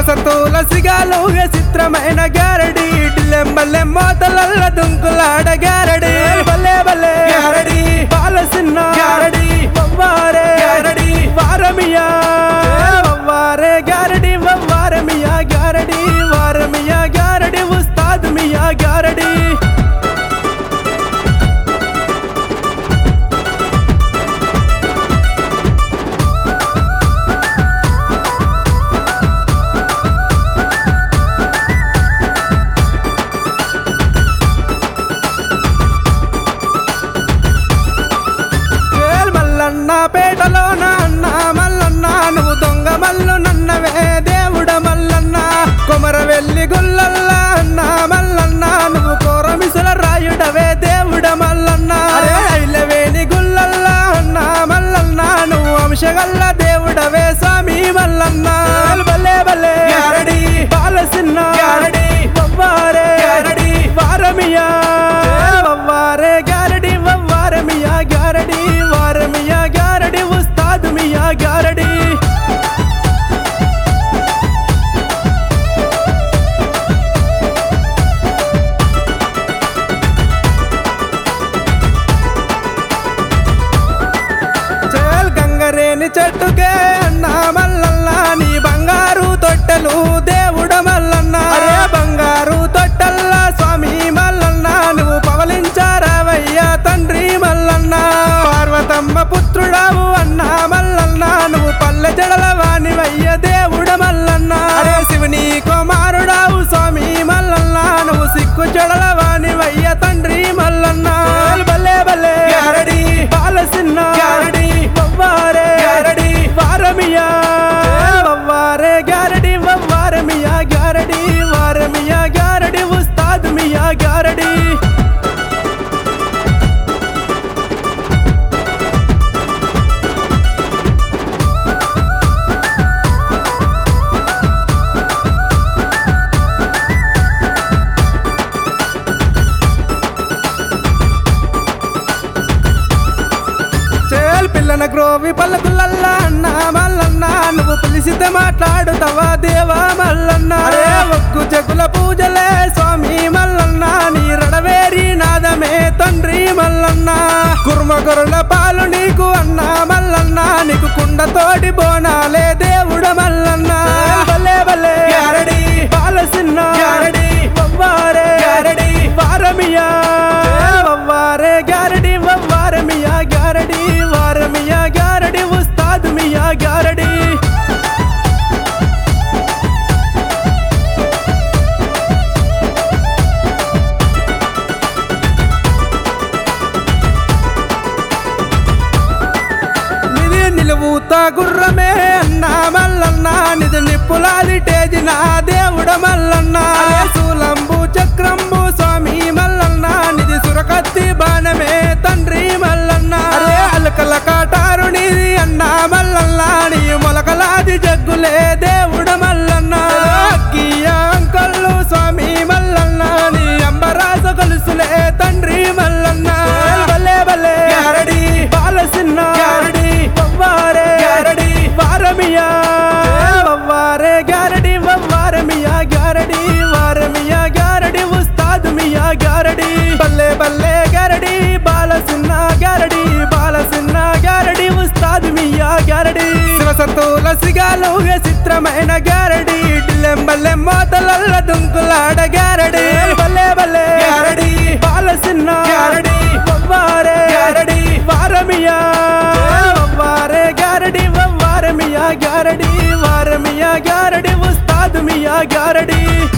శివసతుల సిగాలుగా చిత్రమైన గారడి డిల్లెంబల్లె మోతలల్ల దుంకులాడ గారడి బల్లే బల్లే గారడి బాలసిన్న గారడి వవ్వారే గారడి వారమియా వవ్వారే గారడి వవ్వారమియా గారడి వారమియా గారడి ఉస్తాద్ మియా గారడి ఏల్ మల్లన్న పేటలోన అన్న మల్లన్న నువ్వు దొంగ మల్లు నన్నవే దేవుడ మల్లన్న కొమర వెళ్ళి గుల్లల్ల అన్న మల్లన్న నువ్వు కోరమిసల రాయుడవే దేవుడ మల్లన్న ఐలవేని గుల్లల్ల అన్న మల్లన్న నువ్వు అంశగల్ల దేవుడవే స్వామి మల్లన్న బల్లే బల్లే గారడి బాలసిన్న గారడి వవ్వారే గారడి వారమియా వవ్వారే గారడి వవ్వారమియా గారడి వారమియా గారడి ఉస్తాద్ మియా గారడి చేల్ గంగరేని చెట్టుకే అన్న మల్లన్న నీ బంగారు తొట్టెలు దేవుడ మల్లన్న అరే బంగారు తొట్టెల్ల స్వామి మల్లన్న నువ్వు పవలించారావయ్యా తండ్రి మల్లన్న పార్వతమ్మ పుత్రుడావు అన్న మల్లన్న నువ్వు పల్లె జడల వాణివయ్య దేవుడ మల్లన్న అరే శివుని కుమారుడావు స్వామి మల్లన్న నువ్వు సిక్కు జడల వాణివయ్య తండ్రి మల్లన్న బల్లే బల్లే గారడి బాలసిన్న గారడి వవ్వారే గారడి వారమియా వవ్వారే గారడి వవ్వారమియా గారడి వారమియా గారడి ఉస్తాద్ మియా గారడి చేల్ పిల్లన గ్రోవి పల్లకులల్ల అన్న మల్లన్న నువ్వు పిలిచితే మాట్లాడుతావా దేవా మల్లన్న అరే ఒక్కు జగుల పూజలే స్వామి మల్లన్న నీ రడవేరి నాదమే తండ్రి మల్లన్న కుర్మ గొర్రెల పాలు నీకు అన్న మల్లన్న నీకు కుండతోటి బోనాలే దేవుడ మల్లన్న బల్లే బల్లే గారడి బాలసిన్న గారడి వవ్వారే గారడి వారమియా వవ్వారే గారడి వవ్వారమియా గారడి వారమియా గారడి ఉస్తాద్ మియా గారడి నిధి నిలువుత గుర్రమే అన్న మల్లన్న నిధి నిప్పులాది టేజిన దేవుడ మల్లన్న శూలంబు చక్రంబు స్వామి మల్లన్న నిధి సురకత్తి బాణమే తండ్రి మల్లన్న అలకల కాటారు నిధి అన్న మల్లన్న నీ మొలకలాది జగ్గులే దేవుడ మల్లన్న అక్కియ అంకల్లు స్వామి మల్లన్న నీ అంబరాజ గొలుసులే తండ్రి మల్లన్న బల్లే బల్లే గారడి బాలసిన్న గారడి వవ్వారే గారడి వారమియా వవ్వారే గారడి వవ్వారమియా గారడి వారమియా గారడి ఉస్తాద్ మియా గారడి బల్లే బల్లే గారడి బాలసిన్న గారడి బాలసిన్న గారడి ఉస్తాద్ మియా గారడి శివసతుల సిగాలుగా చిత్రమైన గారడి డిల్లెంబల్లె మోతలల్ల దుంకులాడ గారడి బల్లే బల్లే గారడి బాలసిన్న గారడి వవ్వారే గారడి వారమియా వవ్వారే గారడి వవ్వారమియా గారడి వారమియా గారడి ఉస్తాద్ మియా గారడి